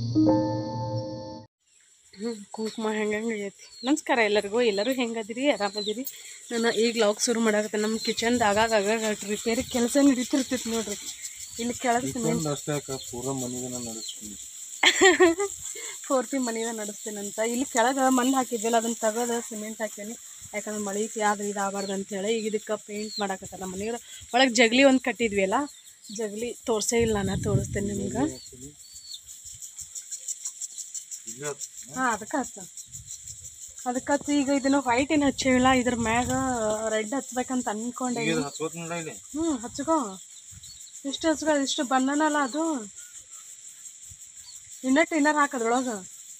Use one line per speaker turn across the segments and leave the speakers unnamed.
ಹ್ಞೂ ಕುಂಕುಮ ಹೆಂಗೆ ಹೆಂಗೆ ಆಗೈತಿ ನಮಸ್ಕಾರ ಎಲ್ಲರಿಗೂ ಎಲ್ಲರೂ ಹೆಂಗದಿರಿ ಆರಾಮದಿರಿ ನಾನು ಈಗ ಲಾಗ್ ಶುರು ಮಾಡಾಕತ್ತೆ ನಮ್ಮ ಕಿಚನ್ದು ಆಗಾಗ ಆಗಾಗ ರಿಪೇರಿ ಕೆಲಸ ನಡೀತಿರ್ತೈತಿ ನೋಡ್ರಿ ಇಲ್ಲಿ ಕೆಳಗೆ ಸಿಮೆಂಟ್
ಅಷ್ಟೇ ಅಕ್ಕ ಪೂರ ಮನೆಗೆ ನಾನು ನಡೆಸ್ತೀನಿ
ಪೂರ್ತಿ ಮನೆಯ ನಡೆಸ್ತೇನಂತ ಇಲ್ಲಿ ಕೆಳಗೆ ಮಣ್ಣು ಹಾಕಿದ್ವಲ್ಲ ಅದನ್ನ ತೆಗೆದು ಸಿಮೆಂಟ್ ಹಾಕೀನಿ ಯಾಕಂದ್ರೆ ಮಳೆ ಆದ್ರೆ ಇದಾಗಬಾರ್ದು ಅಂತೇಳಿ ಈಗ ಇದಕ್ಕೆ ಪೇಂಟ್ ಮಾಡಾಕತ್ತಾರ ನಮ್ಮ ಮನೆಗೆ ಒಳಗೆ ಜಗಲಿ ಒಂದು ಕಟ್ಟಿದ್ವಿ ಅಲ್ಲ ಜಗಲಿ ತೋರಿಸೇ ಇಲ್ಲ ನಾನು ತೋರಿಸ್ತೇನೆ ನಿಮ್ಗೆ ಹಾಂ ಅದಕ್ಕೆ ಹಚ್ಚ ಅದಕ್ಕೆ ಹಚ್ಚಿ ಈಗ ಇದನ್ನು ವೈಟ್ ಏನು ಹಚ್ಚಿಲ್ಲ ಇದ್ರ ಮ್ಯಾಗ ರೆಡ್ ಹಚ್ಬೇಕಂತ ಅನ್ಕೊಂಡೆ
ಈಗ ಹಚ್ಕೋತಿನಲ್ಲ ಇಲ್ಲಿ
ಹ್ಞೂ ಹಚ್ಕೋ ಇಷ್ಟು ಹಚ್ಕೋ ಇಷ್ಟು ಬಣ್ಣನಲ್ಲ ಅದು ಇನ್ನೂ ಟಿನ್ನರ್ ಹಾಕದ್ರೊಳಗೆ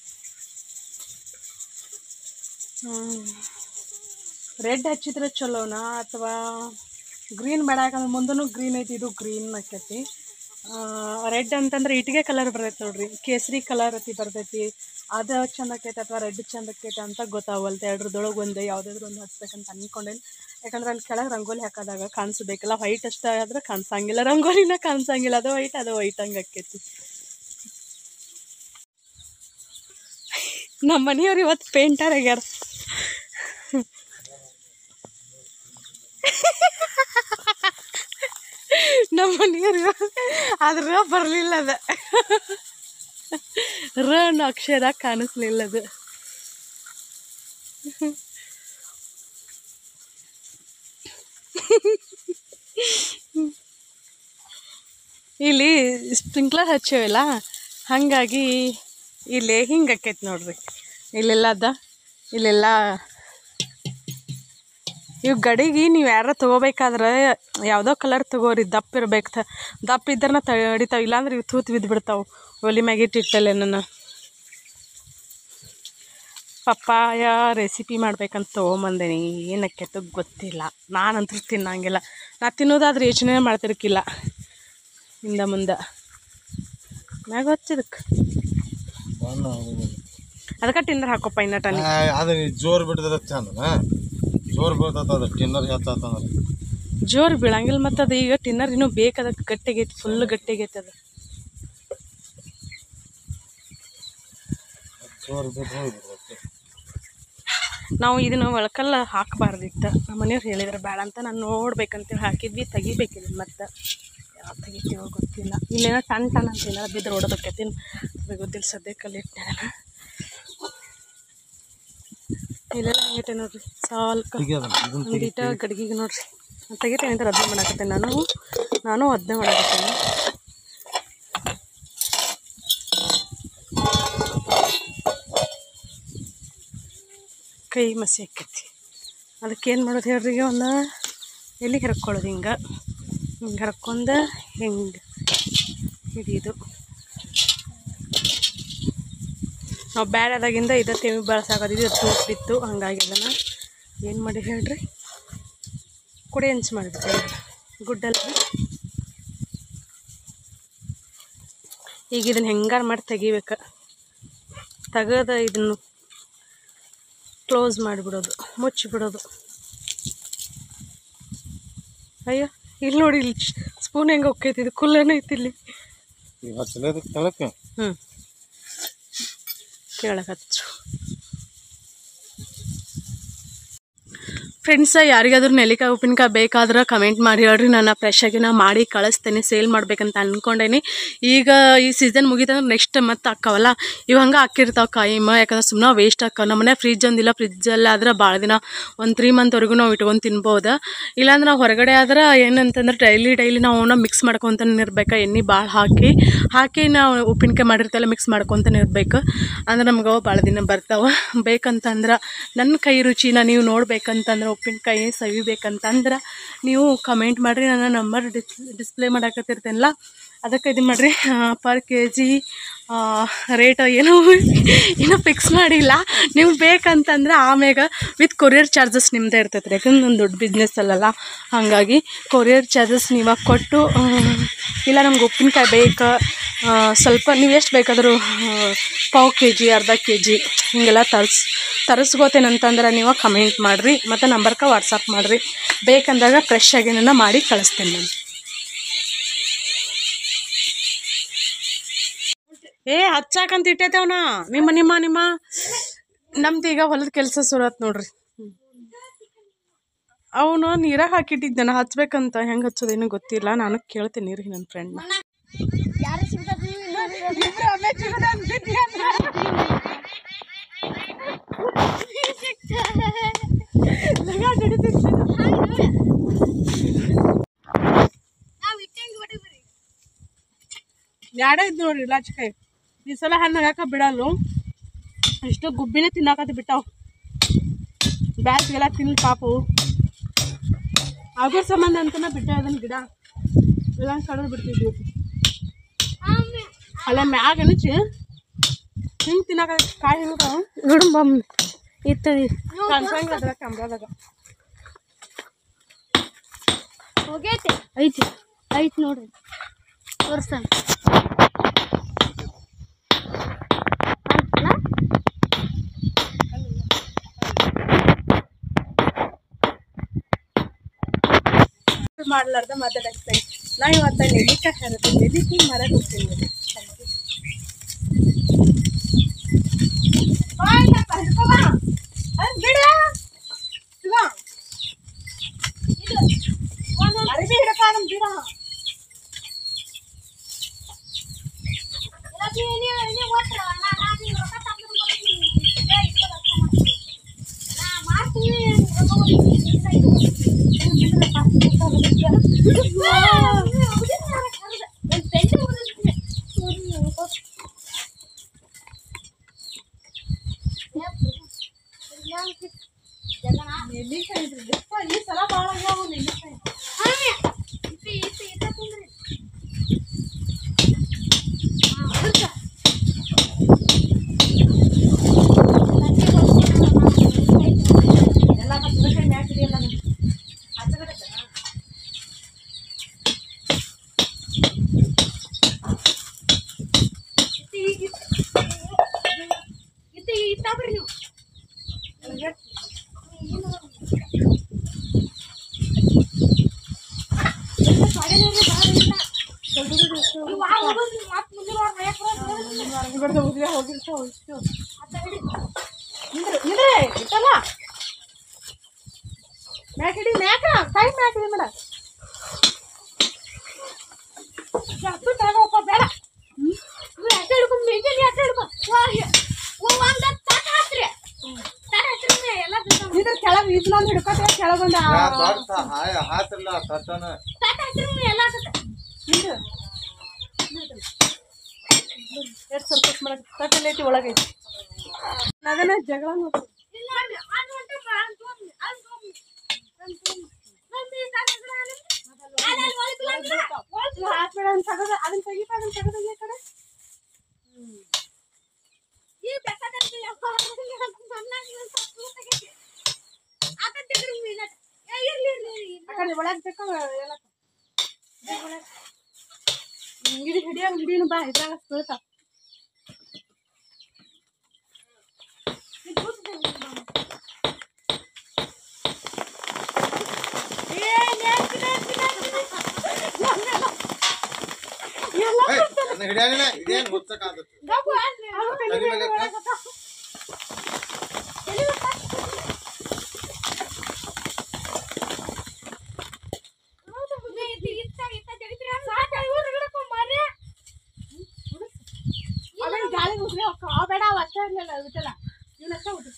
ಹ್ಞೂ ರೆಡ್ ಹಚ್ಚಿದ್ರೆ ಚಲೋನಾ ಅಥವಾ ಗ್ರೀನ್ ಬೇಡ ಯಾಕಂದ್ರೆ ಮುಂದೂ ಗ್ರೀನ್ ಐತಿ ಇದು ಗ್ರೀನ್ ಆಕೈತಿ ರೆಡ್ ಅಂತಂದ್ರೆ ಇಟ್ಟಿಗೆ ಕಲರ್ ಬರ್ತೈತೆ ನೋಡ್ರಿ ಕೇಸರಿ ಕಲರ್ ಐತಿ ಬರ್ತೈತಿ ಅದು ಚಂದ ಆಕೈತೆ ಅಥವಾ ರೆಡ್ ಚಂದ ಆಕೈತೆ ಅಂತ ಗೊತ್ತಾಗವಲ್ತು ಎರಡ್ರದೊಳಗೆ ಒಂದು ಯಾವುದಾದ್ರು ಒಂದು ಹಚ್ಬೇಕಂತ ಅನ್ಕೊಂಡೇನಿ ಯಾಕಂದ್ರೆ ಅಲ್ಲಿ ಕೆಳಗೆ ರಂಗೋಲಿ ಹಾಕೋದಾಗ ಕಾಣಿಸ್ಬೇಕಲ್ಲ ವೈಟ್ ಅಷ್ಟೇ ಆದ್ರೆ ಕಾಣಿಸಂಗಿಲ್ಲ ರಂಗೋಲಿನ ಕಾಣಿಸಂಗಿಲ್ಲ ಅದು ವೈಟ್ ಅದು ವೈಟ್ ಹಂಗೆ ಆಕೈತಿ ನಮ್ಮ ಮನೆಯವ್ರು ಇವತ್ತು ಪೇಂಟರ್ ಆಗ್ಯಾರ ನಮ್ಮ ಮನೆಯವ್ರು ಆದ್ರೆ ಬರಲಿಲ್ಲ ಅದ ರ ಅನ್ನೋ ಅಕ್ಷರ ಕಾಣಿಸ್ಲಿಲ್ಲ ಅದು ಇಲ್ಲಿ ಸ್ಪ್ರಿಂಕ್ಲರ್ ಹಚ್ಚೇವಲ್ಲ ಹಾಗಾಗಿ ಇಲ್ಲಿ ಹಿಂಗೆ ಆಕೈತಿ ನೋಡ್ರಿ ಇಲ್ಲೆಲ್ಲ ಅದ ಇಲ್ಲೆಲ್ಲ ಇವು ಗಡಿಗೆ ನೀವು ಯಾರ ತೊಗೋಬೇಕಾದ್ರೆ ಯಾವುದೋ ಕಲರ್ ತೊಗೋರಿ ದಪ್ಪ ಇರ್ಬೇಕು ತ ದಪ್ಪ ಇದ್ರನ ತಡಿತಾವೆ ಇಲ್ಲಾಂದ್ರೆ ಇವು ತೂತು ಬಿದ್ದು ಬಿಡ್ತಾವೆ ಒಲಿ ಮ್ಯಾಗೆ ಇಟ್ಟಿಟ್ಟಲೆ ನನ್ನ ಪಪ್ಪಾಯ ರೆಸಿಪಿ ಮಾಡ್ಬೇಕಂತ ತೊಗೊಂಬಂದೇನಿ ಏನಕ್ಕೆ ಗೊತ್ತಿಲ್ಲ ನಾನಂತೂ ತಿನ್ನಂಗಿಲ್ಲ ನಾ ತಿನ್ನೋದಾದ್ರೆ ಯೋಚನೆ ಮಾಡ್ತಿರ್ಕಿಲ್ಲ ಹಿಂದ ಮುಂದೆ ಮ್ಯಾಗ ಹಚ್ಚಿದಕ್ಕೆ ಅದಕ್ಕೆ ಟಿನ್ನರ್ ಹಾಕೋಪ್ಪ ಇನ್ನ ಟನಿ
ಅದು ಜೋರ್ ಬಿಡ್ತದ ಚಂದ ಜೋರ್ ಬೀಳ್ತದ ಅದು ಟಿನ್ನರ್ ಹೆಚ್ಚಾತಂದ್ರೆ
ಜೋರು ಬೀಳಂಗಿಲ್ಲ ಮತ್ತು ಅದು ಈಗ ಟಿನ್ನರ್ ಇನ್ನೂ ಬೇಕದಕ್ಕೆ ಗಟ್ಟಿಗೈತಿ ಫುಲ್ ಗಟ್ಟಿಗೈತಿ ಅದು
ಜೋರ್ ಬಿದ್ದು ಹೋಗ್ಬಿಡ್ತೈತಿ
ನಾವು ಇದನ್ನು ಒಳಕಲ್ಲ ಹಾಕಬಾರ್ದಿತ್ತು ನಮ್ಮ ಮನೆಯವ್ರು ಹೇಳಿದ್ರು ಬೇಡ ಅಂತ ನಾನು ನೋಡ್ಬೇಕಂತೇಳಿ ಹಾಕಿದ್ವಿ ತೆಗಿಬೇಕಿಲ್ಲ ಮತ್ತೆ ಯಾವ ತೆಗಿತೀವೋ ಗೊತ್ತಿಲ್ಲ ಇಲ್ಲೇನೋ ಟನ್ ಟನ್ ಅಂತ ಏನಾರ ಬಿದ್ದರೆ ಓಡೋದಕ್ಕೈತಿ ಅದು ಗೊತ್ತಿಲ್ಲ ಸದ್ಯಕ್ಕಲ್ಲಿ ಇಟ್ಟೆ ಇಲ್ಲೆಲ್ಲ ಹೆಂಗೈತೆ ನೋಡ್ರಿ ಸ್ವಲ್ಪ
ತೆಗಿಯೋದು ಇದನ್ನ
ಒಂದೀಟ ಗಡಿಗೆಗೆ ನೋಡ್ರಿ ತೆಗಿತೇನೆ ಅಂತ ಅದನ್ನೇ ಮಾಡಾಕತ್ತೇನೆ ನಾನು ನಾನು ಅದನ್ನೇ ಮಾಡಾಕತ್ತೇನೆ ಕೈ ಮಸಿ ಆಕೈತಿ ಅದಕ್ಕೆ ಏನು ಮಾಡೋದು ಹೇಳ್ರಿ ಈಗ ಒಂದು ಎಲ್ಲಿಗೆ ಹರ್ಕೊಳ್ಳೋದು ಹಿಂಗೆ ಹಿಂಗೆ ಹರ್ಕೊಂಡು ಹಿಂಗೆ ಹಿಡಿಯೋದು ನಾವು ಬ್ಯಾಡಾದಾಗಿಂದ ಇದು ತೆವಿ ಬಳಸಾಕೋದು ಇದು ತೂತ್ ಬಿತ್ತು ಹಂಗಾಗಿ ಅದನ್ನು ಏನು ಮಾಡಿ ಹೇಳ್ರಿ ಕುಡಿ ಹಂಚು ಮಾಡಿಬಿಟ್ಟೆ ಗುಡ್ಡಲ್ಲಿ ಈಗ ಇದನ್ನು ಹೆಂಗಾರು ಮಾಡಿ ತೆಗಿಬೇಕು ತೆಗೆದು ಇದನ್ನು ಕ್ಲೋಸ್ ಮಾಡಿಬಿಡೋದು ಮುಚ್ಚಿಬಿಡೋದು ಅಯ್ಯೋ ಇಲ್ಲಿ ನೋಡಿ ಇಲ್ಲಿ ಸ್ಪೂನ್ ಹೆಂಗೆ ಹೋಗ್ತೈತಿ ಇದು ಕುಲ್ಲನೇ ಐತಿ ಇಲ್ಲಿ
ಈಗ ಹಚ್ಚಲೇದ ಕೆಳಕ್ಕೆ
ಹ್ಞೂ ಕೇಳಕ್ಕೆ ಹಚ್ಚು ಫ್ರೆಂಡ್ಸ ಯಾರಿಗಾದ್ರೂ ನೆಲ್ಲಿಕಾಯಿ ಉಪ್ಪಿನಕಾಯಿ ಬೇಕಾದ್ರೆ ಕಮೆಂಟ್ ಮಾಡಿ ಹೇಳ್ರಿ ನಾನು ಫ್ರೆಶ್ ಆಗಿ ನಾ ಮಾಡಿ ಕಳಿಸ್ತೇನೆ ಸೇಲ್ ಮಾಡ್ಬೇಕಂತ ಅಂದ್ಕೊಂಡೇನಿ ಈಗ ಈ ಸೀಸನ್ ಮುಗಿತಂದ್ರೆ ನೆಕ್ಸ್ಟ್ ಮತ್ತೆ ಅಕ್ಕವಲ್ಲ ಇವು ಹಂಗೆ ಹಾಕಿರ್ತಾವೆ ಕಾಯಿಮ ಯಾಕಂದ್ರೆ ಸುಮ್ಮನೆ ವೇಸ್ಟ್ ಆಕ್ಕ ನಮ್ಮನೆ ಫ್ರಿಜ್ ಒಂದಿಲ್ಲ ಫ್ರಿಜ್ಜಲ್ಲಿ ಆದ್ರೆ ಭಾಳ ದಿನ ಒಂದು ತ್ರೀ ಮಂತ್ವರೆಗೂ ನಾವು ಇಟ್ಕೊಂಡು ತಿನ್ಬೋದು ಇಲ್ಲಾಂದ್ರೆ ನಾವು ಹೊರಗಡೆ ಆದ್ರೆ ಏನಂತಂದ್ರೆ ಡೈಲಿ ಡೈಲಿ ನಾವು ಅವನ್ನ ಮಿಕ್ಸ್ ಮಾಡ್ಕೊತಾನೆ ಇರ್ಬೇಕು ಎಣ್ಣೆ ಭಾಳ ಹಾಕಿ ಹಾಕಿ ನಾವು ಉಪ್ಪಿನಕಾಯಿ ಮಾಡಿರ್ತೆಲ್ಲ ಮಿಕ್ಸ್ ಮಾಡ್ಕೊತಾನೆ ಇರ್ಬೇಕು ಅಂದ್ರೆ ನಮ್ಗೆ ಅವು ಭಾಳ ದಿನ ಬರ್ತಾವೆ ಬೇಕಂತಂದ್ರೆ ನನ್ನ ಕೈ ರುಚಿನ ನೀವು ನೋಡ್ಬೇಕಂತಂದ್ರೆ ಉಪ್ಪಿನಕಾಯಿ ಸವಿಬೇಕಂತಂದ್ರೆ ನೀವು ಕಮೆಂಟ್ ಮಾಡಿರಿ ನನ್ನ ನಂಬರ್ ಡಿಸ್ ಡಿಸ್ಪ್ಲೇ ಮಾಡಾಕತ್ತಿರ್ತೇನಲ್ಲ ಅದಕ್ಕೆ ಇದು ಮಾಡಿರಿ ಪರ್ ಕೆ ಜಿ ರೇಟ್ ಏನೋ ಏನೋ ಫಿಕ್ಸ್ ಮಾಡಿಲ್ಲ ನೀವು ಬೇಕಂತಂದ್ರೆ ಆಮ್ಯಾಗ ವಿತ್ ಕೊರಿಯರ್ ಚಾರ್ಜಸ್ ನಿಮ್ಮದೇ ಇರ್ತೈತೆ ರೀ ಯಾಕಂದ್ರೆ ನನ್ನ ದೊಡ್ಡ ಬಿಸ್ನೆಸ್ ಅಲ್ಲಲ್ಲ ಹಾಗಾಗಿ ಕೊರಿಯರ್ ಚಾರ್ಜಸ್ ನೀವಾಗ ಕೊಟ್ಟು ಆ, ಇಲ್ಲ ನಮ್ಗೆ ಉಪ್ಪಿನಕಾಯಿ ಬೇಕು ಆ, ಸ್ವಲ್ಪ ನೀವು ಎಷ್ಟು ಬೇಕಾದರೂ ಪಾವು ಕೆ ಜಿ ಅರ್ಧ ಕೆ ಜಿ ಹಿಂಗೆಲ್ಲ ತರ್ಸ್ ತರಿಸ್ಕೋತೇನಂತಂದ್ರೆ ನೀವು ಕಮೆಂಟ್ ಮಾಡಿರಿ ಮತ್ತು ನಂಬರ್ಗೆ ವಾಟ್ಸಪ್ ಮಾಡಿರಿ ಬೇಕಂದಾಗ ಫ್ರೆಶ್ ಆಗಿ ನನ್ನ ಮಾಡಿ ಕಳಿಸ್ತೇನೆ ನಾನು ಏ ಹಚ್ಚಾಕಂತ ಇಟ್ಟೈತೇವನ ನಿಮ್ಮ ನಿಮ್ಮ ನಿಮ್ಮ ನಮ್ದು ಈಗ ಹೊಲದ ಕೆಲಸ ಸುರತ್ ನೋಡ್ರಿ ಅವನು ನೀರಾಗ ಹಾಕಿಟ್ಟಿದ್ದೆ ನಾನು ಹಚ್ಬೇಕಂತ ಹೆಂಗೆ ಹಚ್ಚೋದೇನು ಗೊತ್ತಿಲ್ಲ ನಾನು ಕೇಳ್ತೀನಿ ರೀ ನನ್ನ ಫ್ರೆಂಡ್ನ ಯಾಡೇ ಇದ್ದು ನೋಡ್ರಿ ಲಾಚಿಕಾಯಿ ಈ ಸಲ ಹಣ್ಣು ಹಾಕ ಬಿಡಲ್ಲು ಇಷ್ಟು ಗುಬ್ಬಿನೇ ತಿನ್ನಾಕತ್ತೆ ಬಿಟ್ಟಾವ ಬ್ಯಾಸ್ಗೆಲ್ಲ ತಿನ್ಲಿ ಪಾಪು ಆಗೋ ಸಂಬಂಧ ಅಂತನ ಬಿಟ್ಟ ಅದನ್ನ ಗಿಡ ಎಲ್ಲ ಕಡ್ದು ಬಿಡ್ತಿದ್ವಿ ಅಲ್ಲ ಮ್ಯಾಗ ಎಣಿಚಿ ಹಿಂಗೆ ತಿನ್ನಾಕ ಕಾಯಿ ಹಿಂಗ
ನೋಡು ಬಮ್ ಇತ್ತದಿ
ಕನ್ಸಂಗ ಅದ್ರ ಕ್ಯಾಮ್ರಾದಾಗ
ಹೋಗೈತೆ ಐತಿ ಐತಿ ನೋಡ್ರಿ ತೋರಿಸ್ತಾನೆ
ಮಾಡ್ಲಾರ್ದ ಮಾತಾಡಕ್ತೇನೆ ನಾ ಇವತ್ತ ನೆಲ್ಲಿಕಾಯಿ ಹರಿದು ನೆಲ್ಲಿಕಾಯಿ ಮರಕ್ಕೆ ಹೋಗ್ತೀನಿ ನೋಡಿ ನೆಲ್ಲಿಕಾಯಿ ಇದ್ರಿ ಯಪ್ಪ, ಈ ಸಲ ಭಾಳ ಆಗ್ಯಾವು ನೆಲ್ಲಿಕಾಯಿ ಎಲ್ಲ ಬದ್ನೆಕಾಯಿ ಮ್ಯಾಕ್ ಹಿಡಿಯಲ್ಲ ನಾನು. ಆಚೆ ಕಡೆ ಐತೆ. ಇವ್ರದ್ದು ಉದ್ವೆ ಹೋಗಿರ್ತಾವ ಇಷ್ಟು. ನಿಂದ್ರೆ ನಿಂದ್ರೆ ಇಟ್ಟಲ್ಲ ಮ್ಯಾಕ್ ಹಿಡಿ ಮ್ಯಾಕ ಕೈ ಮ್ಯಾಕ್ ಹಿಡಿ ಮೇಡ ಜಾಸ್ತಿ ಕೆಳಗೆ ಹೋಗೋ ಬೇಡ ಇದ್ರ ಕೆಳಗೆ ಇದನ್ನೊಂದು ಹಿಡ್ಕೊತ ಕೆಳಗೊಂದು
ಹಾತಿಲ್ಲ ತಟ್ಟನ
ನಿಂದು ಎಷ್ಟು ಸರ್ಕಸ್ ಮಾಡಕ್ಕೆ ತಟ್ಟಲ್ಲಿ ಐತಿ ಒಳಗೈತಿ ಅದನ್ನ ಜಗಳ ನೋಡ್ರಿ ಹಾಕ್ಬೇಡ ಅಂತ ತಗದ ಅದನ್ನ ತೆಗಿತಾ ಅದನ್ನ ತೆಗದ ಈ ಕಡೆ ಆ ಕಡೆ ಒಳಗೆ ತಕ್ಕ ಎಲ್ಲ ಹಿಡಿ ಹಿಡಿಯಂಗ್ ಹಿಡಿನು ಬಾ ಇದ್ರಾಗ ಬೀಳ್ತಾವ
ಹಿಡಿಯಾಗಿಲ್ಲ ಇದೇನು ಹುಚ್ಚಕ್ಕಾಗುತ್ತೆ ತಲೆ ಮೇಲೆ ಇಟ್ಟ.
ಅದನ್ನ ಗಾಳಿ ಉಸ್ರಿ ಹೋಗ್ತಾವ ಬೇಡ ಅವ ಅಷ್ಟೇ ಇರ್ಲಿಲ್ಲ ಬಿಟ್ಟಲ್ಲ ಇವನ್ ಅಷ್ಟೇ ಬಿಟ್ಟು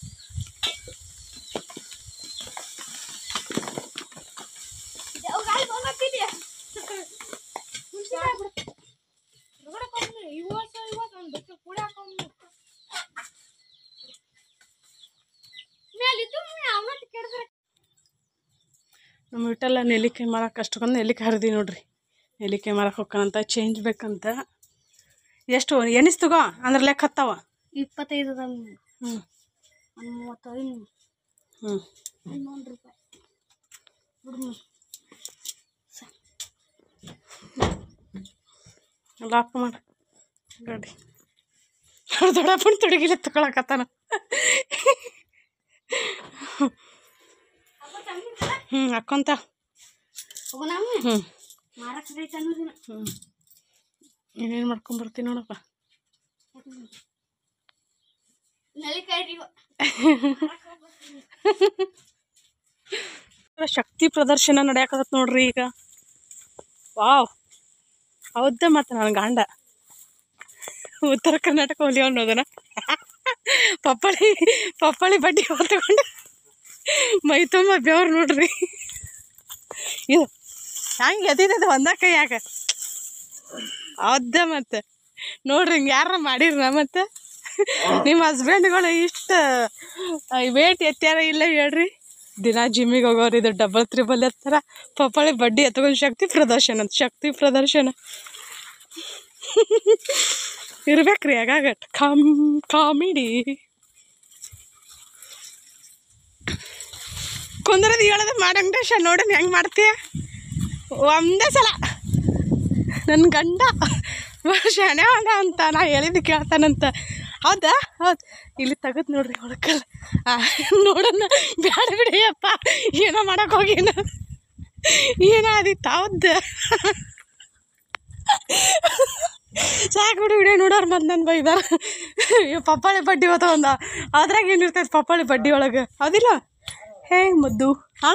ನಮ್ಮ ವಿಟ್ಟಲ್ಲ ನೆಲ್ಲಿಕಾಯಿ ಮಾರಕ್ಕೆ ಅಷ್ಟೊಂದು ನೆಲ್ಲಿಕಾಯಿ ಹರಿದಿ ನೋಡ್ರಿ ನೆಲ್ಲಿಕಾಯಿ ಮಾರಕ್ಕೆ ಹೋಗ್ಕಂತ ಚೇಂಜ್ ಬೇಕಂತ ಎಷ್ಟು ಎಣಿಸ್ ತಗೋ ಅಂದ್ರೆ ಲೆಕ್ಕ ಹತ್ತಾವ
ಇಪ್ಪತ್ತೈದು ಅದ
ಹ್ಞೂ
ಮೂವತ್ತೈದು
ಹ್ಞೂ
ಹನ್ನೊಂದು ರೂಪಾಯಿ
ಲಾಕ್ ಮಾಡ ಗಾಡಿ ಅವ್ರ ದೊಡ್ಡಪ್ಪನ ತುಡುಗಿಲೆ ತಗೊಳಕತ್ತಾನ ಹ್ಞೂ ಹಾಕೊಂತ
ಹೋಗೋಣ
ಹ್ಞೂ
ಮಾರಕ್ಕೆ ರೇಟ್ ಅನ್ನೋದಿನ
ಹ್ಞೂ ಇನ್ನೇನು ಮಾಡ್ಕೊಂಬರ್ತೀನಿ ನೋಡಪ್ಪ
ನೆಲ್ಲಿಕಾಯಿ ರೀ
ಶಕ್ತಿ ಪ್ರದರ್ಶನ ನಡೆಯಕತ್ತ ನೋಡ್ರಿ ಈಗ ವಾವ್ ಹೌದ ಮತ್ತೆ ನನ್ನ ಗಂಡ ಉತ್ತರ ಕರ್ನಾಟಕ ಹುಲಿ ಅನ್ನೋದನ ಪಪ್ಪಳಿ ಪಪ್ಪಳಿ ಬಡ್ಡಿ ಹೊತ್ಕೊಂಡು ಮೈ ತುಂಬ ಬೆವ್ರು ನೋಡ್ರಿ ಇದು ಹಂಗೆ ಎದಿದ್ದು ಒಂದ ಕೈಯಾಗ ಹೌದ ಮತ್ತೆ ನೋಡ್ರಿ ಹಿಂಗೆ ಯಾರ ಮಾಡಿರ ಮತ್ತೆ ನಿಮ್ಮ ಹಸ್ಬೆಂಡ್ಗಳು ಇಷ್ಟು ವೇಟ್ ಎತ್ಯಾರ ಇಲ್ಲ ಹೇಳ್ರಿ ದಿನ ಜಿಮ್ಮಿಗೆ ಹೋಗೋರು ಇದು ಡಬಲ್ ತ್ರಿಬಲ್ ಎತ್ತರ ಪಪ್ಪಾಳಿ ಬಡ್ಡಿ ಎತ್ಕೊಂಡು ಶಕ್ತಿ ಪ್ರದರ್ಶನ ಅಂತ ಶಕ್ತಿ ಪ್ರದರ್ಶನ ಇರ್ಬೇಕ್ರಿ ಆಗಾಗ ಕಾಮ್ ಕಾಮಿಡಿ ಕುಂದ್ರದು ಹೇಳೋದು ಮಾಡಂಗ್ರೆ ಶ ನೋಡಿ ಹೆಂಗೆ ಮಾಡ್ತೀಯ ಒಂದೇ ಸಲ ನನ್ನ ಗಂಡ ಶಾಣೆ ಅದ ಅಂತ ನಾ ಹೇಳಿದ್ದು ಕೇಳ್ತಾನಂತ ಹೌದಾ ಹೌದು ಇಲ್ಲಿ ತೆಗೆದು ನೋಡ್ರಿ ಒಳಕಲ್ಲ ನೋಡೋಣ ಬ್ಯಾಡ ಬಿಡಿಯಪ್ಪ ಏನೋ ಮಾಡಕ್ಕೆ ಹೋಗಿನ ಏನೋ ಆದಿತ್ತು ಹೌದು ಸಾಕು ಬಿಡಿ ವಿಡಿಯೋ ನೋಡೋರು ಮತ್ತೆ ನನ್ನ ಬೈದಾರ ಇವ್ ಪಪ್ಪಾಳಿ ಬಡ್ಡಿ ಹೋತ ಒಂದ ಅದ್ರಾಗ ಏನಿರ್ತೈತೆ ಪಪ್ಪಾಳಿ ಬಡ್ಡಿ ಒಳಗೆ ಹೌದಿಲ್ಲ ಹೇ ಮುದ್ದು ಹಾಂ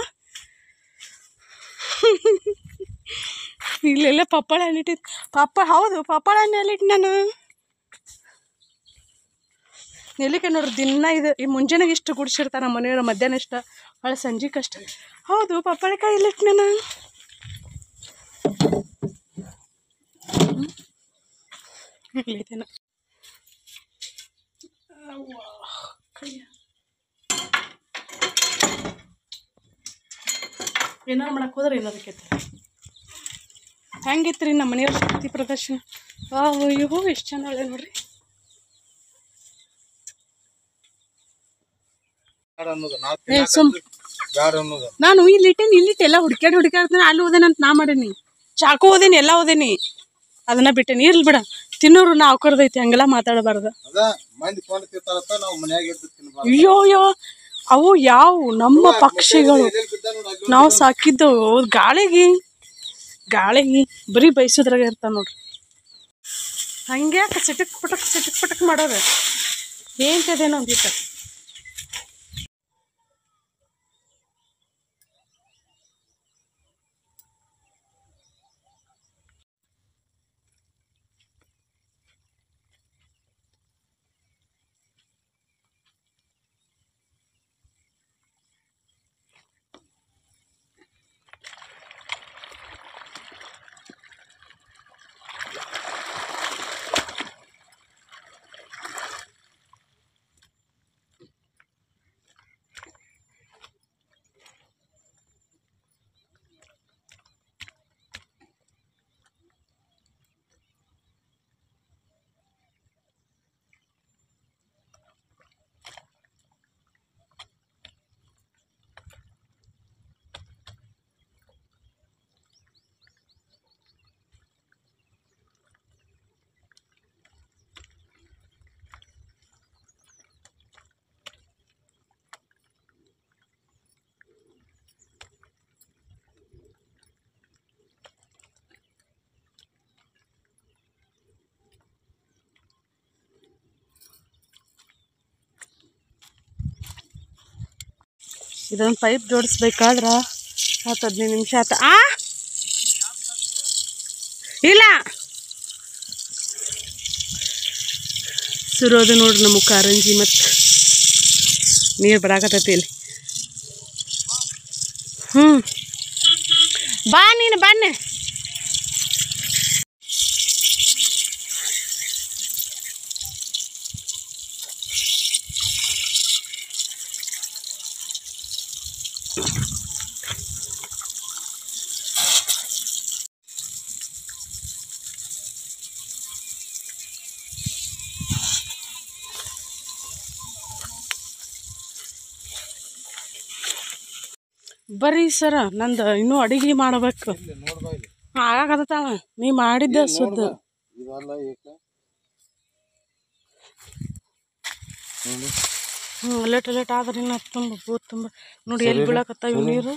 ಇಲ್ಲೆಲ್ಲ ಪಪ್ಪಾಳ ಹಣ್ಣಿಟ್ಟಿದ್ದು ಪಪ್ಪ ಹೌದು ಪಪ್ಪಾಳ ಹಣ್ಣು ಎಲ್ಲಿಟ್ಟು ನಾನು ನೆಲ್ಲಿಕಾಯಿ ನೋಡ್ರಿ ದಿನ ಇದು ಈ ಮುಂಜಾನೆಗೆ ಇಷ್ಟು ಗುಡಿಸಿರ್ತಾರೆ ನಮ್ಮ ಮನೆಯವ್ರ ಮಧ್ಯಾಹ್ನ ಇಷ್ಟ ಹೊಳೆ ಸಂಜೆಗೆ ಅಷ್ಟ ಹೌದು ಪಪ್ಪಾಳಿಕಾಯಿ ಎಲ್ಲಿಟ್ಟು ನಾನು ಇಲ್ಲಿದ್ದೇನೆ ಏನಾರು ಮಾಡಕ್ಕೆ ಹೋದ್ರೆ ಏನಾದಕ್ಕೆ ಹೆಂಗಿತ್ತು ರೀ ನಮ್ಮ ಮನೆಯವ್ರ ಶಕ್ತಿ ಪ್ರದರ್ಶನ ವಾವ್ ಇವು ಎಷ್ಟು ಚೆನ್ನಾಗಿ ನೋಡ್ರಿ
ಬ್ಯಾಡ ಅನ್ನೋದು ನಾ
ಏ ಸುಮ್
ಬ್ಯಾಡ ಅನ್ನೋದು
ನಾನು ಇಲ್ಲಿ ಇಟ್ಟೇನಿ ಇಲ್ಲಿಟ್ಟು ಎಲ್ಲ ಹುಡ್ಕ್ಯಾಡಿ ಹುಡ್ಕ್ಯಾಡ್ತೀನಿ ಅಲ್ಲಿ ಓದೇನಂತ ನಾ ಮಾಡೀನಿ ಚಾಕು ಓದೇನಿ ಎಲ್ಲ ಓದೇನಿ ಅದನ್ನ ಬಿಟ್ಟೇನಿ ಇರ್ಲಿ ಬಿಡ ತಿನ್ನೋರು ನಾ ಅವಕರ್ದೈತಿ ಹಂಗೆಲ್ಲ ಮಾತಾಡಬಾರ್ದು
ಅದ ಮಂದಿ ಕೊಂಡು ತಿಂತಾರತ್ತ ನಾವು ಮನ್ಯಾಗ ಇದ್ದು ತಿನ್ಬಾರ್ದು
ಅಯ್ಯೋ ಅಯ್ಯೋ ಅವು ಯಾವ ನಮ್ಮ ಪಕ್ಷಿಗಳು
ಎಲ್ಲೆಲ್ಲಿ ಬಿದ್ದ ನೋಡು ಅಲ್ಲಿ
ನಾವು ಸಾಕಿದ್ದವು ಗಾಳಿಗೆ ಗಾಳಿಗೆ ಬರೀ ಬಯಸೋದ್ರಾಗ ಇರ್ತಾವ ನೋಡ್ರಿ ಹಂಗ್ಯಾಕೆ ಸಿಟಕ್ ಪಟಕ್ ಸಿಟಕ್ ಪಟಕ್ ಮಾಡೋದು ಏನ್ತದೇನೋ ಒಂದಿತ್ತ ಇದೊಂದು ಪೈಪ್ ಜೋಡಿಸ್ಬೇಕಾದ್ರೆ ಹತ್ತು ಹದಿನೈದು ನಿಮಿಷ ಆತ ಆ ಇಲ್ಲ ಸುರೋದು ನೋಡ್ರಿ ನಮ್ಮ ಕಾರಂಜಿ ಮತ್ತು ನೀರು ಬರಾಕತ್ತೈತಿ ಇಲ್ಲಿ ಹ್ಞೂ ಬಾ ನೀನು ಬನ್ನಿ ಬರ್ರಿ ಸರ ನಂದು ಇನ್ನೂ ಅಡಿಗೆ ಮಾಡಬೇಕು
ನೋಡ್ಬಾ ಇಲ್ಲಿ
ಆಗಾಕತ್ತಾವ ನೀ ಮಾಡಿದ್ದ ಸುದ್ದ
ಇದಲ್ಲ ಏಕ ನೋಡಿ
ಹ್ಞೂ ಲೇಟ್ ಲೇಟ್ ಆದ್ರೆ ಇನ್ನ ತುಂಬ ಬೂತ್ ತುಂಬ ನೋಡಿ ಎಲ್ಲಿ ಬೀಳಾಕತ್ತಾವ ಇವು ನೀರು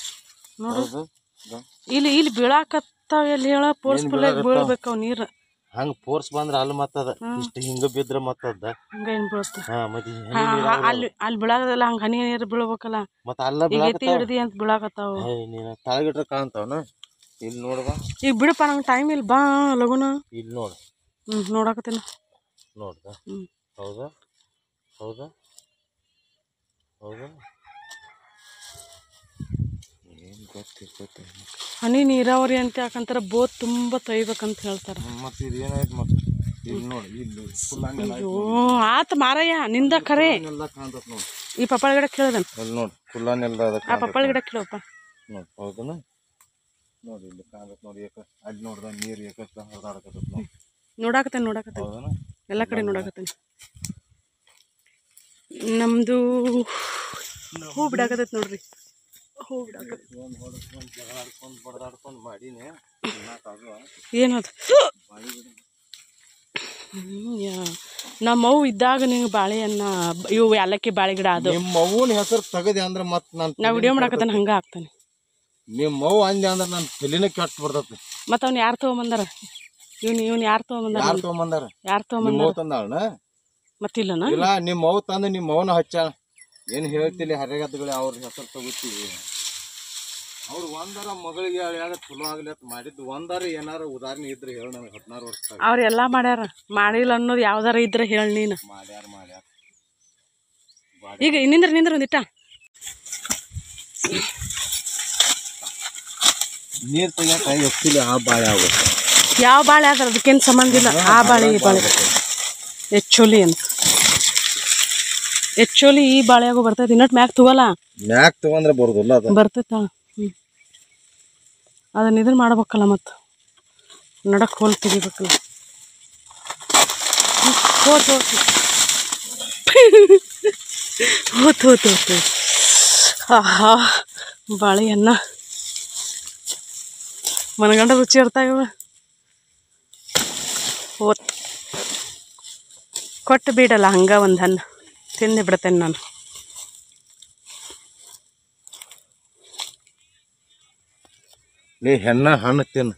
ನೋಡು
ಹೌದು ಇದು.
ಇಲ್ಲಿ ಇಲ್ಲಿ ಬೀಳಾಕತ್ತಾವ ಎಲ್ಲಿ ಹೇಳ ಫೋರ್ಸ್ಫುಲ್ ಆಗಿ ಬೀಳ್ಬೇಕು ಅವು ನೀರು
ಹಂಗ ಫೋರ್ಸ್ ಬಂದ್ರ ಅಲ್ಲಿ ಮತ್ತದ ಇಷ್ಟ ಹಿಂಗ ಬಿದ್ರ ಮತ್ತದ
ಹಂಗ ಏನ್ ಬೀಳುತ್ತ
ಹಾ ಮತ್ತೆ ಈ
ಹಾ,
ಹನಿ
ಹಾ,
ನೀರಾಗ
ಅಲ್ಲಿ ಅಲ್ಲಿ ಬೀಳಾಗದಲ್ಲ ಹಂಗ ಹನಿ ನೀರು ಬೀಳ್ಬೇಕಲ್ಲ
ಮತ್ತ ಅಲ್ಲ
ಈಗ ಎತ್ತಿ
ಬೀಳಾಕತ್ತಾವ
ಹಿಡ್ದಿ ಅಂತ ಬೀಳಾಕತ್ತಾವ
ಏ ನೀನ ತಳಗಿಟ್ರ ಕಾಣ್ತಾವನ ಇಲ್ಲಿ ನೋಡ್ಬಾ
ಈಗ ಬಿಡಪ್ಪ ನಂಗೆ ಟೈಮ್ ಇಲ್ಲ ಬಾ ಲಗುನ
ಇಲ್ಲಿ ನೋಡ
ಹ್ಮ್ ನೋಡಾಕತ್ತೀನಿ
ನೋಡ್ದ
ಹ್ಮ್
ಹೌದಾ ಹೌದಾ ಹೌದಾ ಏನ್ ಗೊತ್ತಿರ್ತೈತೆ
ಹನಿ ನೀರಾವರಿ ಅಂತ ಯಾಕಂತಾರ ಬೋತ್ ತುಂಬಾ ತೊಯ್ಬೇಕಂತ ಹೇಳ್ತಾರ
ಮತ್ತೆ ಇದು ಏನಾಯ್ತು ಮತ್ತೆ ಇಲ್ಲಿ ನೋಡಿ ಇಲ್ಲಿ ಫುಲ್ ಹಂಗೆಲ್ಲ
ಅಯ್ಯೋ ಆತ ಮಾರಯ್ಯ ನಿಂದ ಖರೆ
ಎಲ್ಲ ಕಾಣ್ತತ್ ನೋಡಿ
ಈ ಪಪ್ಪಾಳ ಗಿಡ ಕೇಳ್ದನ್
ಅಲ್ಲಿ ನೋಡಿ ಫುಲ್ಲಾನೆಲ್ಲ ಅದ
ಆ ಪಪ್ಪಾಳ ಗಿಡ ಕೇಳಪ್ಪ
ನೋಡಿ ಹೌದನ ನೋಡಿ ಇಲ್ಲಿ ಕಾಣತ್ ನೋಡಿ ಏಕ ಅಲ್ಲಿ ನೋಡ್ದ ನೀರು ಏಕ ಹರಿದಾಡಕತ್ತತ್ ನೋಡಿ
ನೋಡಾಕತ್ತೇನೆ ನೋಡಾಕತ್ತೇನೆ
ಹೌದನ
ಎಲ್ಲ ಕಡೆ ನೋಡಾಕತ್ತೇನೆ ನಮ್ದು ಹೂ ಬಿಡಾಕತ್ತೈತಿ ನೋಡ್ರಿ ಹೂ ಬಿಡಾಕತ್ತೈತಿ
ಒಂದು ಹೊಡೆಸ್ಕೊಂಡು ಜಗಳ ಆಡ್ಕೊಂಡು ಬಡ್ದಾಡ್ಕೊಂಡು ಮಾಡೀನಿ ತಿನ್ನಕ್ಕಾಗುವ
ಏನದು ಹ್ಮ್, ಯಾ- ನಮ್ಮ ಅವ್ವ ಇದ್ದಾಗ ನಿಂಗೆ ಬಾಳೆಹಣ್ಣ ಇವು ಏಲಕ್ಕಿ ಬಾಳೆ ಗಿಡ ಅದು
ನಿಮ್ಮ ಅವ್ವನ ಹೆಸರು ತೆಗದೆ ಅಂದ್ರೆ ಮತ್ತೆ ನಾನು
ನಾ ವಿಡಿಯೋ ಮಾಡಾಕತ್ತಾನ ಹಂಗ ಆಗ್ತಾನೆ
ನಿಮ್ಮ ಅವ್ವ ಅಂದೆ ಅಂದ್ರೆ ನನ್ನ ತಲೆನೇ ಕೆಟ್ಟ ಬಿಡ್ತೈತಿ
ಮತ್ತು ಅವ್ನು ಯಾರು ತೊಗೊಂಬಂದಾರ ಇವ್ನು ಇವ್ನು ಯಾರು ತೊಗೊಂಬಂದಾರ
ಯಾರು ತೊಗೊಂಬಂದಾರ
ಯಾರು
ನಿಮ್ಮ
ತೊಗೊಂಬಂದಾರ
ಅವ್ವ ತಂದಾಳನ
ಮತ್ತಿಲ್ಲನ
ಇಲ್ಲ ನಿಮ್ಮ ಅವ್ವ ತಂದು ನಿಮ್ಮ ಅವನ ಹಚ್ಚಾಳ ಏನು ಹೇಳ್ತಿಲ್ಲ ಹರೆಗದ್ದುಗಳು ಅವ್ರ ಹೆಸರು ತಗೋತೀವಿ ಅವ್ರು ಒಂದರ ಮಗಳಿಗೆ ಯಾವಾಗ ಚಲೋ ಆಗ್ಲಿ ಅಂತ ಮಾಡಿದ್ದು ಒಂದರ ಏನಾರ ಉದಾಹರಣೆ ಇದ್ರೆ ಹೇಳಿ ನನಗೆ ಹದಿನಾರು ವರ್ಷದಾಗ
ಅವ್ರೆಲ್ಲ ಮಾಡ್ಯಾರ ಮಾಡಿಲ್ಲ ಅನ್ನೋದು ಯಾವ್ದಾರ ಇದ್ರೆ ಹೇಳಿ ನೀನು
ಮಾಡ್ಯಾರ ಮಾಡ್ಯಾರ
ಈಗ ನಿಂದ್ರ ನಿಂದ್ರ ಒಂದಿಟ್ಟ
ನೀರು ತೆಗಿಯಕ ಎತ್ತಿಲ್ಲ ಆ ಬಾಳೆ ಆಗುತ್ತೆ
ಯಾವ ಬಾಳೆ ಆದ್ರೆ ಅದಕ್ಕೇನು ಸಂಬಂಧ ಇಲ್ಲ ಆ ಬಾಳೆ ಈ ಬಾಳೆ ಎಚ್ಚೋಲಿ ಅಂತ ಎಚ್ಚೋಲಿ ಈ ಬಾಳೆಯಾಗು ಬರ್ತೈತಿ ಇನ್ನೊಟ್ಟು ಮ್ಯಾಗ ತಗೋಲ್ಲ
ಮ್ಯಾಕ್ ತಗೊಂಡ್ರೆ ಬರೋದಿಲ್ಲ ಅದು
ಬರ್ತೈತ ಹ್ಞೂ ಅದನ್ನ ಇದನ್ನ ಮಾಡ್ಬೇಕಲ್ಲ ಮತ್ತು ನಡಕ್ ಹೋಲ್ ತೆಗಿಬೇಕಲ್ಲ ಹ್ಮ್, ಹೋತ್ ಹೋತ್ ಹೋತ್ ಹೋತ್ ಹೋತ್ ಹೋತ್. ಆಹಾ ಬಾಳೆಹಣ್ಣ ಮನಗಂಡ ರುಚಿ ಇರ್ತಾವ ಹೋತ್ ಕೊಟ್ಟು ಬಿಡಲ್ಲ ಹಂಗ ಒಂದು ಹಣ್ಣು ತಿಂದು ಬಿಡ್ತೇನೆ ನಾನು
ನೀ ಹೆಣ್ಣ ಹಣ್ಣು ತಿನ್ನು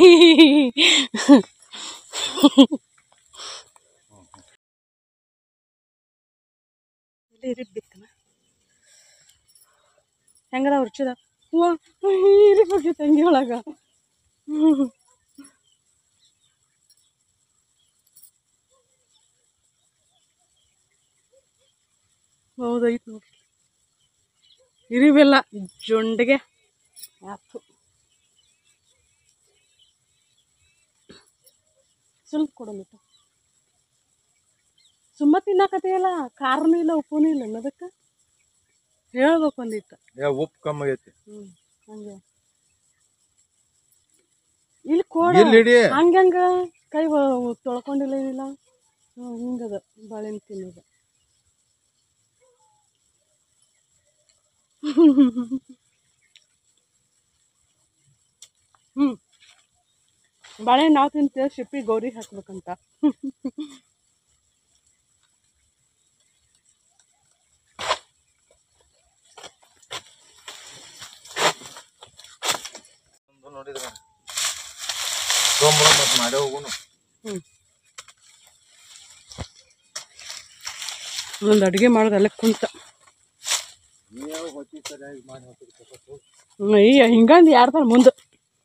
ಹೆಂಗದ ಉರ್ಚಿದ ಹೂವ ಇಲ್ಲಿ ಬಗ್ಗೆ ತಂಗಿ ಒಳಗ ಹೌದೈತ್ ನೋಡ್ರಿ ಇರಿವೆಲ್ಲ ಜೊಂಡಿಗೆ ಆತು ಸ್ವಲ್ಪ ಕೊಡಲಿಟ್ಟು ಸುಮ್ಮ ತಿನ್ನಾಕತ್ತೀಯಲ್ಲ ಖಾರನೂ ಇಲ್ಲ ಉಪ್ಪುನೂ ಇಲ್ಲ ಅನ್ನೋದಕ್ಕೆ ಹೇಳ್ಬೇಕು ಒಂದಿಟ್ಟು
ಏ ಉಪ್ಪು ಕಮ್ಮಿ ಆಗೈತಿ
ಹ್ಮ್ ಹಂಗೆ ಇಲ್ಲಿ ಕೋಡ
ಇಲ್ಲಿ ಹಿಡಿ
ಹಂಗಂಗ ಕೈ ಒ- ತೊಳ್ಕೊಂಡಿಲ್ಲ ಏನಿಲ್ಲ ಹ್ಮ್, ಹಿಂಗದ ಬಾಳೆಹಣ್ಣು ತಿನ್ನೋದು ಹ್ಮ್ ಬಾಳೆಹಣ್ಣು ನಾವು ತಿಂತೇವೆ ಶಿಪ್ಪಿ ಗೌರಿ ಹಾಕ್ಬೇಕಂತ
ಒಂದು ನೋಡಿದ್ರೆ ತೊಗೊಂಬರೋ ಮತ್ತೆ ಮಾಡೇ ಹೋಗುನು
ಹ್ಮ್ ಒಂದು ಅಡುಗೆ ಮಾಡೋದು ಅಲ್ಲೇ ಕುಂತ
ನೀ ಯಾವ ಹೊತ್ತಿ ಸರಿಯಾಗಿ ಮಾಡಿ ಹಾಕಿರ್ಬೇಕು
ಹ್ಮ್, ಅಯ್ಯ ಹಿಂಗಂದು ಯಾರ್ದಾರ ಮುಂದೆ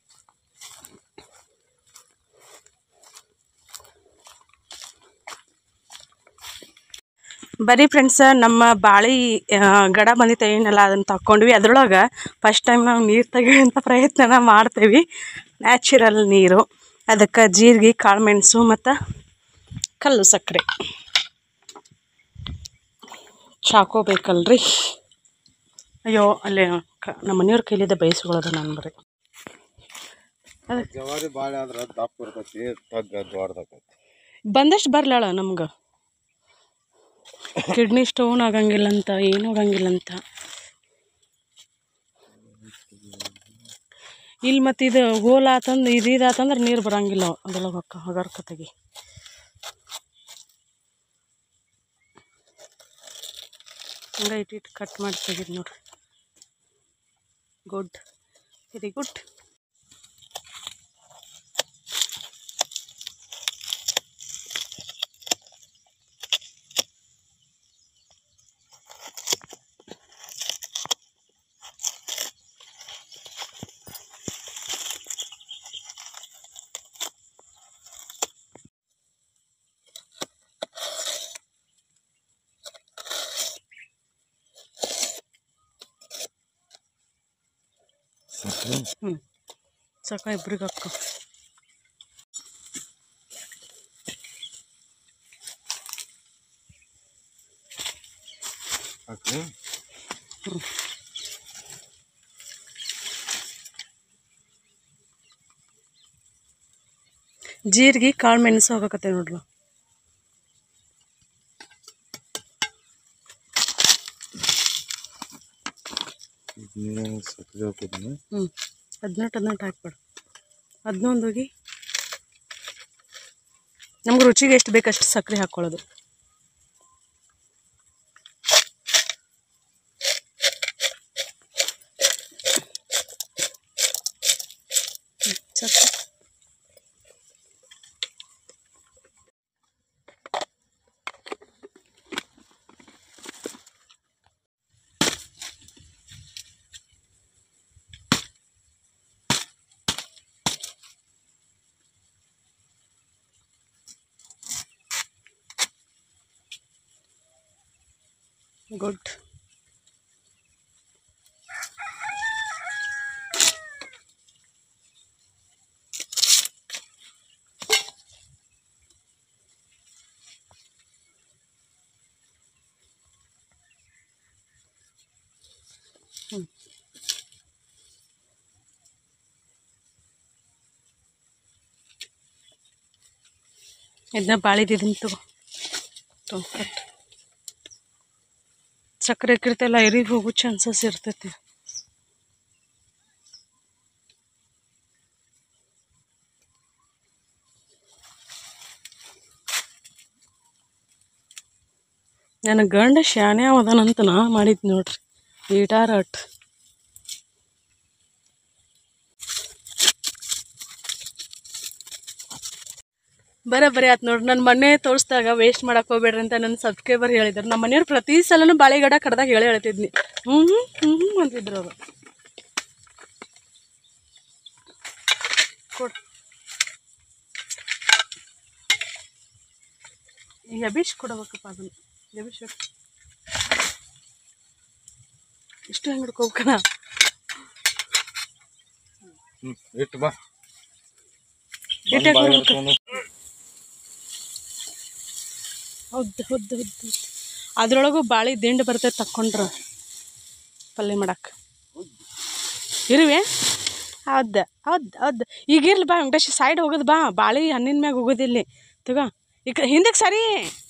ಬರೀ ಫ್ರೆಂಡ್ಸ ನಮ್ಮ ಬಾಳಿ ಆ, ಗಡ ಬಂದಿತ್ತು ಏನಲ್ಲ ಅದನ್ನು ತಕ್ಕೊಂಡ್ವಿ ಅದ್ರೊಳಗೆ ಫಸ್ಟ್ ಟೈಮ್ ನಾವು ನೀರು ತೆಗಿಯೋಂಥ ಪ್ರಯತ್ನನ ಮಾಡ್ತೇವೆ ನ್ಯಾಚುರಲ್ ನೀರು ಅದಕ್ಕೆ ಜೀರಿಗೆ ಕಾಳು ಮೆಣಸು ಮತ್ತು ಕಲ್ಲು ಸಕ್ಕರೆ ಚಾಕೋ ಬೇಕಲ್ರಿ ಅಯ್ಯೋ ಅಲ್ಲೇ ಕ ನಮ್ಮ ಮನೆಯವ್ರ ಕೈಲಿದ್ದ ಬಯಸ್ಕೊಳ್ಳೋದು ನಾನು ಬರೀ
ಜವಾರಿ ಬಾಳೆ ಆದ್ರೆ ದಪ್ಪ ಇರ್ತೈತಿ ತಗ್ಗ ದೊಡ್ಡದಾಕೈತಿ
ಬಂದಷ್ಟು ಬರ್ಲಾಳ ನಮ್ಗೆ ಕಿಡ್ನಿ ಸ್ಟೋನ್ ಆಗಂಗಿಲ್ಲ ಅಂತ ಏನೂ ಆಗಂಗಿಲ್ಲ ಅಂತ ಇಲ್ಲಿ ಮತ್ತು ಇದು ಹೋಲ್ ಆತಂದು ಇದು ಇದಾತಂದ್ರೆ ನೀರು ಬರಂಗಿಲ್ಲ ಅದರೊಳಗೆ ಹೊಕ್ಕ ಹಗರ್ಕತೆಗಿ ಹಂಗೆ ಇಟ್ಟು ಇಟ್ಟು ಕಟ್ ಮಾಡಿ ತೆಗೀರಿ ನೋಡ್ರಿ ಗುಡ್ ವೆರಿ ಗುಡ್ ಹ್ಞೂ ಸಾಕ ಇಬ್ರಿಗೆ ಅಕ್ಕ
ಹಾಕಿ
ಜೀರಿಗೆ ಕಾಳು ಮೆಣಸು ಹೋಗಕತ್ತೆ ನೋಡ್ರಿ
ನೀನು ಸಕ್ಕರೆ ಹಾಕೋದನ್ನ
ಹ್ಞೂ ಹದಿನೆಂಟು ಹದಿನೆಂಟು ಹಾಕ್ಬೇಡ ಹದಿನೊಂದು ಹೋಗಿ ನಮ್ಗೆ ರುಚಿಗೆ ಎಷ್ಟು ಬೇಕು ಅಷ್ಟು ಸಕ್ಕರೆ ಹಾಕ್ಕೊಳ್ಳೋದು ಹ್ಮ್, ಸಕ್ಕರೆ ಗುಡ್ ಇದನ್ನ ಬಾಳಿದಿದ್ದೀನಿ ತಗೋ ತಗೋ ಕಟ್ ಸಕ್ಕರೆ ಹಾಕಿರ್ತೆಲ್ಲ ಎರಿಗೆ ಹೋಗೋ ಚಾನ್ಸಸ್ ಇರ್ತೈತಿ ನನ್ನ ಗಂಡ ಶಾನೆ ಅವದಾನಂತ ನಾ ಮಾಡಿದ್ ನೋಡ್ರಿ ಈಟಾರ ಅಟ್ ಬರೋಬ್ಬರಿ ಆಯ್ತು ನೋಡ್ರಿ ನನ್ನ ಮೊನ್ನೆ ತೋರಿಸ್ದಾಗ ವೇಸ್ಟ್ ಮಾಡಕ್ಕೆ ಹೋಗ್ಬೇಡ್ರಿ ಅಂತ ನನ್ನ ಸಬ್ಸ್ಕ್ರೈಬರ್ ಹೇಳಿದ್ರು ನಮ್ಮ ಮನೆಯವ್ರು ಪ್ರತಿ ಸಲನೂ ಬಾಳೆಗಡ ಕಡ್ದಾಗ ಹೇಳಿ ಹೇಳ್ತಿದ್ನಿ ಹ್ಞೂ ಹ್ಞೂ ಹ್ಞೂ ಅಂತಿದ್ರು ಅವರು ಕೊಡು ಯಬೀಶ್ ಕೊಡಬೇಕಪ್ಪ ಅದನ್ನು ಯಬೀಶ್ ಬೇಕು. ಇಷ್ಟು ಹೆಂಗೆ ಹಿಡ್ಕೋಬೇಕಣ್ಣ
ಹ್ಞೂ ಇಟ್ಟು ಬಾ
ಇಟ್ಟಾಗ
ಬಾಳೆ
ಕೊಡ್ಬೇಕು.
ಹಿಡ್ಕೊಂಡು
ಹೌದು ಹೌದು ಹೌದು ಅದ್ರೊಳಗೂ ಬಾಳೆ ದಿಂಡು ಬರ್ತೈತೆ ತಕ್ಕೊಂಡ್ರ ಪಲ್ಯ ಮಾಡಕ್ಕೆ ಇರುವೆ ಹೌದು ಹೌದು ಹೌದು ಈಗ ಇರ್ಲಿ ಬಾ ವೆಂಕಟೇಶ್ ಸೈಡ್ ಹೋಗೋದು ಬಾ ಬಾಳೆ ಹಣ್ಣಿನ ಮ್ಯಾಗ ಹೋಗೋದಿಲ್ಲಿ ತಗೋ ಈಗ ಹಿಂದಕ್ಕೆ ಸರಿ